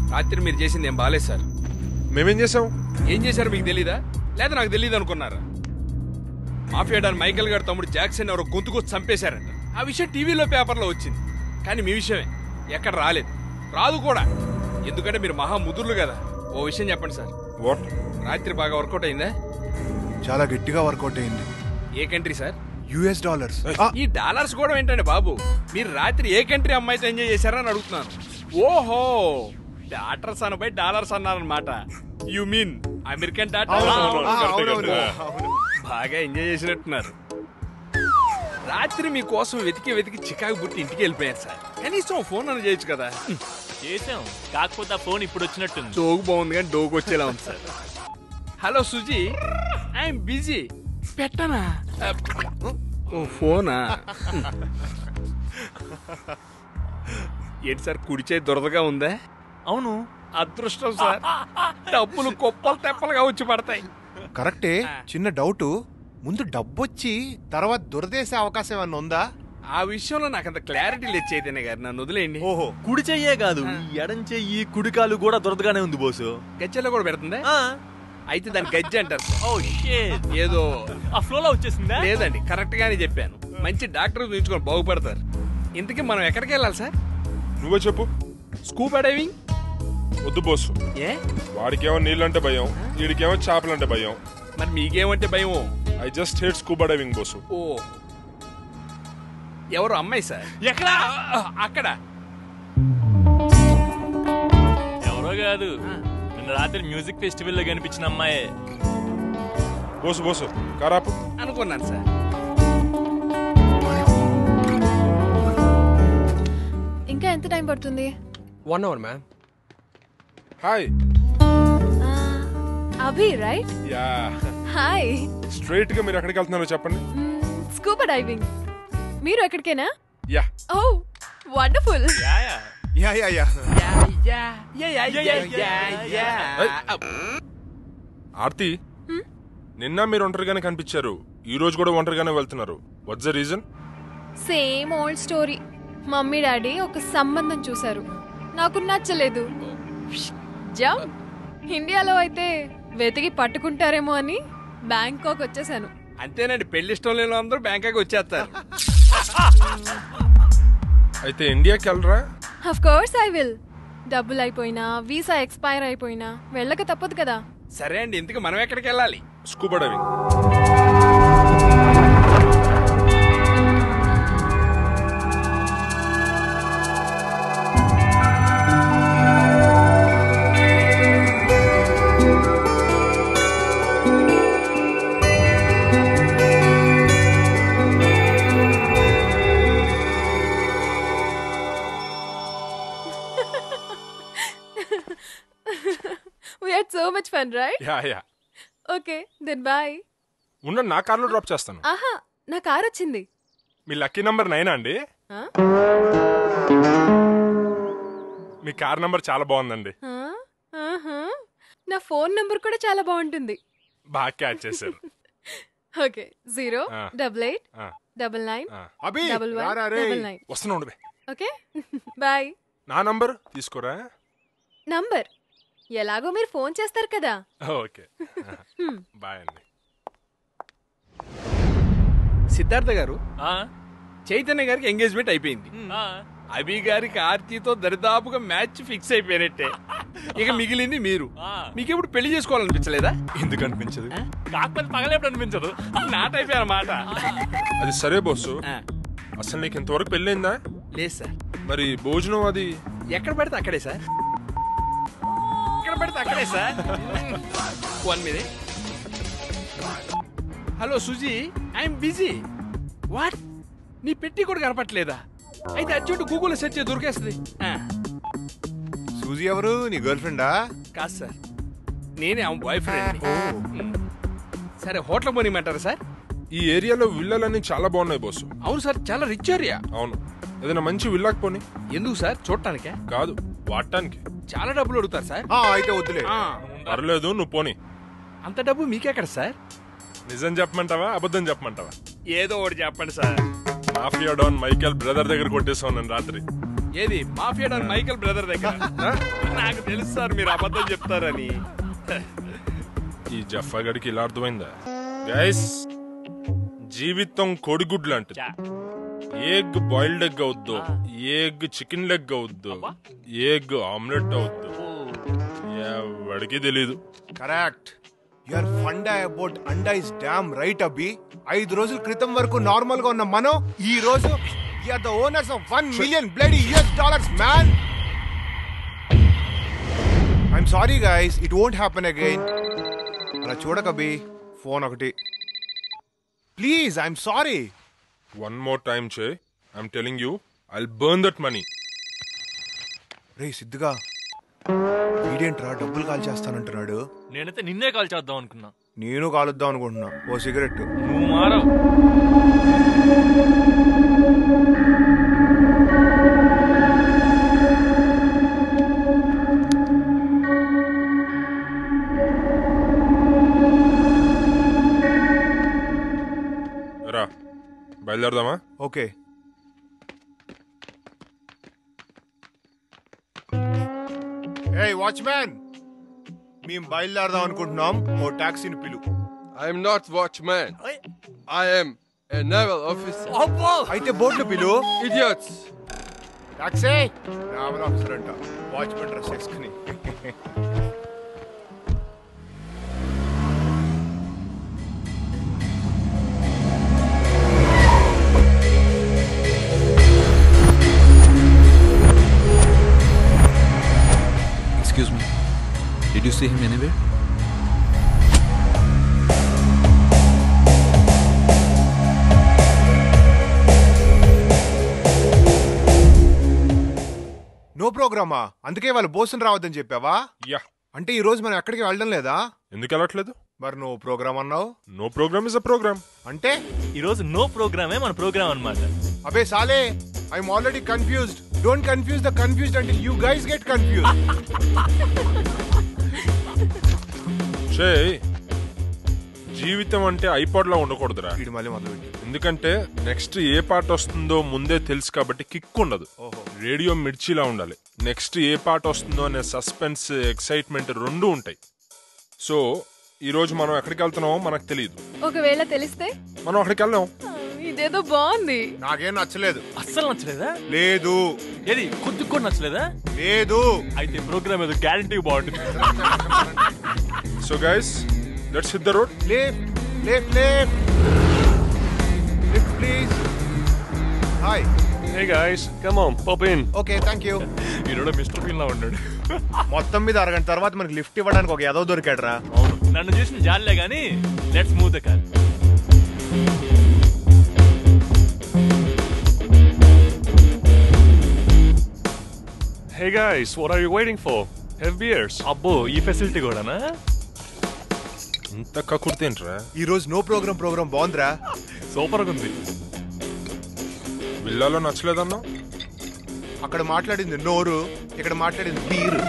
రాత్రి మీరు చేసింది ఏం బాలేదు సార్ మేమేం చేసాం ఏం చేశారు మీకు తెలీదా లేదా నాకు తెలియదు అనుకున్నారా మాఫియా డాన్ మైకేల్ గారు తమ్ముడు జాక్సన్ ఎవరో గొంతుకు చంపేశారంట ఆ విషయం టీవీలో పేపర్లో వచ్చింది కానీ మీ విషయమే ఎక్కడ రాలేదు రాదు కూడా ఎందుకంటే మీరు మహా ముదుర్లు కదా ఓ విషయం చెప్పండి సార్ వాట్ రాత్రి బాగా వర్కౌట్ అయిందా చాలా గట్టిగా వర్కౌట్ అయింది ఏ కంట్రీ సార్ యుఎస్ డాలర్స్ ఈ డాలర్స్ కూడా ఏంటండి బాబు మీరు రాత్రి ఏ కంట్రీ అమ్మాయితో ఎంజాయ్ చేశారని అడుగుతున్నాను ఓహో డాటర్స్ అనబై డాలర్స్ అన్నారనమాట యు మీన్ అమెరికన్ డాటర్ బాగా ఎంజాయ్ చేసినట్టున్నారు రాత్రి మీకోసం వెతికి వెతికి చికాకు పుట్టి ఇంటికి వెళ్ళిపోయారు సార్ కనీసం ఫోన్ అని చేయొచ్చు కదా చేసాం కాకపోతే ఆ ఫోన్ ఇప్పుడు వచ్చినట్టుంది జోగు బాగుంది కానీ డోకు వచ్చేలా ఉంది sir hello Suji I'm busy పెట్టనా ఓ ఫోనా ఏంటి సార్ కుడి చేయి దురదగా ఉందా అవును అదృష్టం సార్ డబ్బులు కుప్పలు తెప్పలుగా వచ్చి పడతాయి కరెక్టే చిన్న డౌట్ ముందు డబ్బొచ్చి తర్వాత దురదేసే అవకాశం ఏమన్నా ఉందా ఆ విషయంలో నాకు అంత క్లారిటీ లేదు చైతన్య గారు నన్ను వదిలేయండి ఓహో కుడి చెయ్యే కాదు ఈ ఎడం చెయ్యి కుడికాలు కూడా దొరదగానే ఉంది బోసు గజ్జెలో కూడా పెడుతుందా అయితే దాని గజ్జె అంటారు సార్. ఓ షేట్ ఏదో ఆ ఫ్లోలో వచ్చేసిందా లేదండి కరెక్ట్ గానే చెప్పాను మంచి డాక్టర్ చూపించుకొని బాగుపడతారు ఇంతకీ మనం ఎక్కడికి వెళ్ళాలి సార్ నువ్వే చెప్పు స్కూబా డైవింగ్ వద్దు బోసు ఏ వాడికేమో నీళ్ళంటే భయం వీడికేమో చేపలంటే భయం మరి మీకేమంటే భయం I just hate scuba diving boss ఓ ఎవరు అమ్మాయి సార్ ఎక్కడా అక్కడ ఎవరో కాదు నిన్న రాత్రి మ్యూజిక్ ఫెస్టివల్ లో కనిపించిన అమ్మాయే బోసు బోసు కారాపు అనుకున్నాను సార్ ఇంకా ఎంత టైం పడుతుంది one hour ma'am hi Abhi right yeah hi straight గా మీరు ఎక్కడికి వెళ్తున్నారో చెప్పండి స్కూబా డైవింగ్ మీరు ఎక్కడికేనా యా ఓ wonderful yeah yeah yeah yeah yeah yeah, yeah, yeah, yeah, yeah, yeah. Aarti నిన్న మీరు ఒంటరిగానే కనిపించారు ఈ రోజు కూడా ఒంటరిగానే వెళ్తున్నారు what's the reason same old story mummy daddy ఒక సంబంధం చూశారు నాకు నచ్చలేదు జమ్ ఇండియాలో అయితే వెతికి పట్టుకుంటారేమో అని బ్యాంకాక్ వచ్చేసాను అంతేనండి పెళ్లి ఇష్టం లేని అందరూ బ్యాంకాక్ వచ్చేస్తారు అయితే ఇండియాకి వెళ్ళరా అఫ్ కోర్స్ ఐ విల్ డబ్బులు అయిపోయినా వీసా ఎక్స్పైర్ అయిపోయినా వెళ్ళక తప్పదు కదా సరే అండి ఇంతకు మనం ఎక్కడికి వెళ్ళాలి scuba diving we had so much fun right yeah yeah okay then bye ఉన్న నా కార్లో డ్రాప్ చేస్తాను ఆహా నా కార్ వచ్చింది మీ లక్కీ నంబర్ నైనా అండి ఆ? మీ కార్ నంబర్ చాలా బాగుందండి ఆ? ఆహా. నా ఫోన్ నంబర్ కూడా చాలా బాగుంటుంది బాగా క్యాచ్ చేశారు ఓకే జీరో ఆ. డబల్ ఎయిట్ ఆ, డబల్ నైన్ ఆ. అభి డబల్ వన్ రారా రే డబల్ నైన్ వస్తున్నా ఉండు బే. ఓకే బాయ్ నా నంబర్ తీసుకోరా నంబర్ ఎలాగో మీరు ఫోన్ చేస్తారు కదా ఓకే బాయ్ అండి సిద్ధార్థ గారు ఆ? చైతన్య గారికి ఎంగేజ్మెంట్ అయిపోయింది ఆ. అభి గారికి ఆర్తితో దరిదాపుగా మ్యాచ్ ఫిక్స్ అయిపోయినట్టే ఇక మిగిలింది మీరు ఆ. మీకు ఇప్పుడు పెళ్లి చేసుకోవాలనిపించలేదా ఎందుకు అనిపించదు కాకపోతే పగలేప్పుడు అనిపించదు నా టైప్ అన్నమాట అది సరే బోసు ఆ, అసలు నీకు ఇంతవరకు పెళ్ళైందా లేదు సార్ మరి భోజనం అది ఎక్కడ పడితే అక్కడే సార్ ఎక్కడ పడితే అక్కడే sir one minute hello Suji I'm busy what నీ పెట్టి కూడా కనపట్లేదా అయితే అర్జెంట్ గూగుల్ సెర్చ్ చేసి దొరికేస్తుంది ఆ, సూజీ ఎవరు నీ గర్ల్ ఫ్రెండా కాదు సార్ నేనే ఆమె బాయ్ ఫ్రెండ్ సరే హోటల్ పోనీమంటారా సార్ ఈ ఏరియాలో విల్లలన్నీ చాలా బాగున్నాయి బోసు అవును సార్ చాలా రిచ్ ఏరియా అవును ఏదైనా మంచి విల్లాకి పోని ఎందుకు సార్ చూడటానికే కాదు వాడటానికి చాలా డబ్బులు అడుగుతారు సార్ ఆ, అయితే వద్దులే ఆ, పర్లేదు నువ్వు పోని అంత డబ్బు మీకెక్కడ సార్ నిజం చెప్పమంటావా అబద్ధం చెప్పమంటావా ఏదో ఒకటి చెప్పండి sir mafia don Michael brother దగ్గర కొట్టేసావు నేను రాత్రి ఏది మాఫియా డాన్ మైకేల్ బ్రదర్ దగ్గర ఆ? నాకు తెలుసు సార్ మీరు అబద్ధం చెప్తారని ఈ జఫా గడికి ఇలా అర్థమైందా గైస్ జీవితం కోడిగుడ్లు లాంటిది చా. ఎగ్ బాయిల్డ్ ఎగ్ అవుద్దు ఎగ్ చికెన్ లెగ్ అవుద్దు ఎగ్ ఆమ్లెట్ అవుద్దు ఎవడికి తెలీదు correct your funda about anda is damn right అబ్బి ఐదు రోజుల క్రితం వరకు నార్మల్ గా ఉన్న మనం ఈ రోజు you're the owners of one million bloody US dollars man I'm sorry guys it won't happen again అలా చూడకబి ఫోన్ ఒకటి please I'm sorry one more time చే I'm telling you I burn that money రే సిద్ధుగా వీడేంట్రా డబ్బులు call చేస్తానంటున్నాడు నేనైతే నిన్నే కాల్ చేద్దాం అనుకున్నా నేను కాలుద్దాం అనుకుంటున్నా ఓ సిగరెట్ నువ్వు మారవు రా బయలుదేరదామా ఓకే ఏయ్ వాచ్మ్యాన్ మేము బయలుదేరదాం అనుకుంటున్నాం ఓ టాక్సీని పిలు I am not watchman. I am a naval officer. అయితే బోట్లు పిలు Idiots! టాక్సీ నావల్ ఆఫీసర్ అంట వాచ్మెన్ డ్రెస్ వేసుకుని Excuse me. Did you see him anywhere? No ప్రోగ్రామా అందుకే వాళ్ళు బోసన్ రావద్దని చెప్పావా యా అంటే ఈ రోజు మనం ఎక్కడికి వెళ్ళడం లేదా ఎందుకు వెళ్ళట్లేదు మరి నువ్వు ప్రోగ్రామ్ అన్నావు no programme is a programme అంటే ఈ రోజు నో ప్రోగ్రామే మన ప్రోగ్రామ్ అన్నమాట అబే సాలే I'm already confused don't confuse the confused అంటే యూ గైస్ గెట్ కన్ఫ్యూజ్ చే జీవితం అంటే ఐపాడ్ లా ఉండకూడదురా వీడు మళ్ళీ మొదలుపెట్టి ఎందుకంటే నెక్స్ట్ ఏ పాట వస్తుందో ముందే తెలుసు కాబట్టి కిక్ ఉండదు రేడియో మిర్చిలా ఉండాలి నెక్స్ట్ ఏ పాట వస్తుందో అనే సస్పెన్స్ ఎక్సైట్మెంట్ రెండు ఉంటాయి సో ఈ రోజు మనం ఎక్కడికి వెళ్తున్నామో మనకు తెలియదు ఒకవేళ తెలిస్తే మనం అక్కడికి వెళ్ళాం ఆ, ఇదేదో బాగుంది నాకేం నచ్చలేదు అస్సలు నచ్చలేదా లేదు ఏది కొద్ది కూడా నచ్చలేదా లేదు అయితే ప్రోగ్రామ్ ఏదో గ్యారంటీ బాగుంటుంది so guys let's hit the road left left left lift please hi Hey guys, come on, pop in. Okay thank you ఈరోజు మిస్టర్ ఫీల్ లా ఉన్నాడు మొత్తం మీద అరగంట తర్వాత మనకి లిఫ్ట్ ఇవ్వడానికి ఒక ఏదో దొరికాడు రా అవును నన్ను చూసిన జాలే గానీ let's move the car Hey guys, what are you waiting for? Have beers. అబ్బో ఈ ఫెసిలిటీ కూడానా ఇంత కకుర్తేంట్రా ఈ రోజు నో ప్రోగ్రామ్ ప్రోగ్రామ్ బాగుందిరా సూపర్ గా ఉంది విల్లాలో నచ్చలేదన్నా అక్కడ మాట్లాడింది నోరు ఇక్కడ మాట్లాడింది బీరు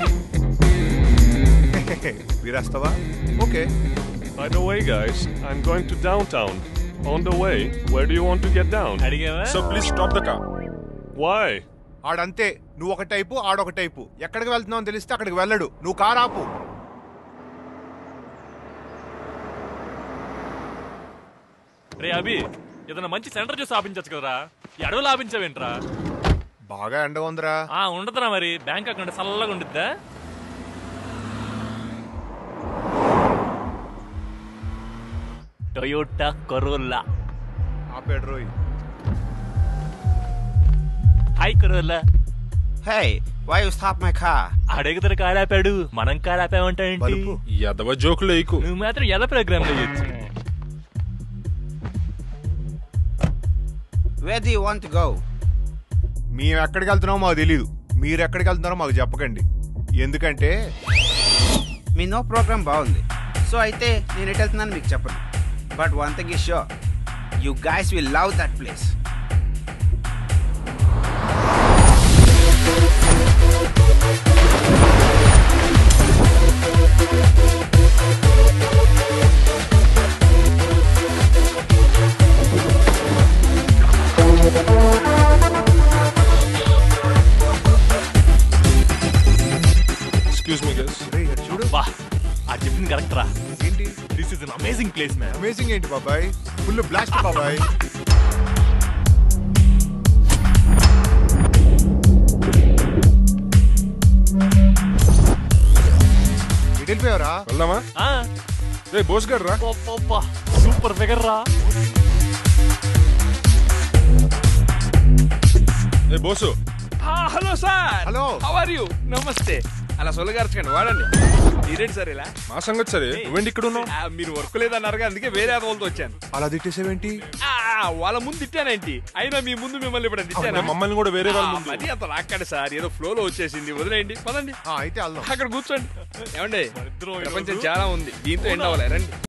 వీరేస్తావా okay By the way, guys, I'm going to downtown. On the way, where do you want to get down? అడిగావా so please stop the car Why? ఆడంతే నువ్వు ఒక టైపు ఆడొక టైపు ఎక్కడికి వెళ్తున్నావు తెలిస్తే అక్కడికి వెళ్ళడు నువ్వు కారు ఆపు రే అభి ఏదైనా మంచి సెంటర్ చూసి ఆపించచ్చు కదరా ఈ అడవులు ఆపించావేంట్రా బాగా ఎండగా ఉందిరా ఆ ఉండదురా మరి బ్యాంక్ అకౌంట్ చల్లగా ఉండిద్దా టొయోటా కరోలా ఆపేడు రోయ్ hi Corolla Hey, why you stop my car? అడుగుతారు కారాపాడు మనం కారాపామంటావేంటి బలుపు ఎదవ జోకులు వేయకు నువ్వు మాత్రం ఎద ప్రోగ్రామ్ లో చేయొచ్చు Where do you want to go? మేము ఎక్కడికి వెళ్తున్నామో మాకు తెలియదు మీరు ఎక్కడికి వెళ్తున్నారో మాకు చెప్పకండి ఎందుకంటే మీ నో ప్రోగ్రామ్ బాగుంది సో అయితే నేను ఎటు వెళ్తున్నాను మీకు చెప్పను but one thing is sure you guys will love that place excuse me guys రేయ్, ఇటు చూడు వా అది చెప్పింది కరెక్ట్ రా ఏంటి this is an amazing place man amazing ఏంటి బాబాయ్ ఫుల్ బ్లాస్ట్ బాబాయ్ ఎటు వెళ్ళిపోయావరా వెళ్దామా రే బోస్ గారు రా సూపర్ ఫిగర్ రా ఏ boss hello sir hello. How are you namaste అలా సొలగార్చకండి వాడండి మీరేంటి సార్ ఇలా మా సంగతి సరే నువ్వేంటి ఇక్కడ ఉన్నావు ఆ, మీరు వర్క్ లేదన్నారుగా అందుకే వేరే అదవులతో వచ్చాను అలా తిట్టేసేవేంటి ఆ, వాళ్ళ ముందు తిట్టానేంటి అయినా మీ ముందు మిమ్మల్ని ఇప్పుడు తిట్టాను మమ్మల్ని కూడా వేరే వాళ్ళ ముందు మరి అంత లాక్కండి సార్ ఏదో ఫ్లో లో వచ్చేసింది వదిలేయండి పదండి ఆ, అయితే వెళ్దాం అక్కడ కూర్చోండి ఏమండి ఇద్దరం ప్రపంచం ఈరోజు- చాలా ఉంది దీంతో ఎండ్ అవ్వాలి రండి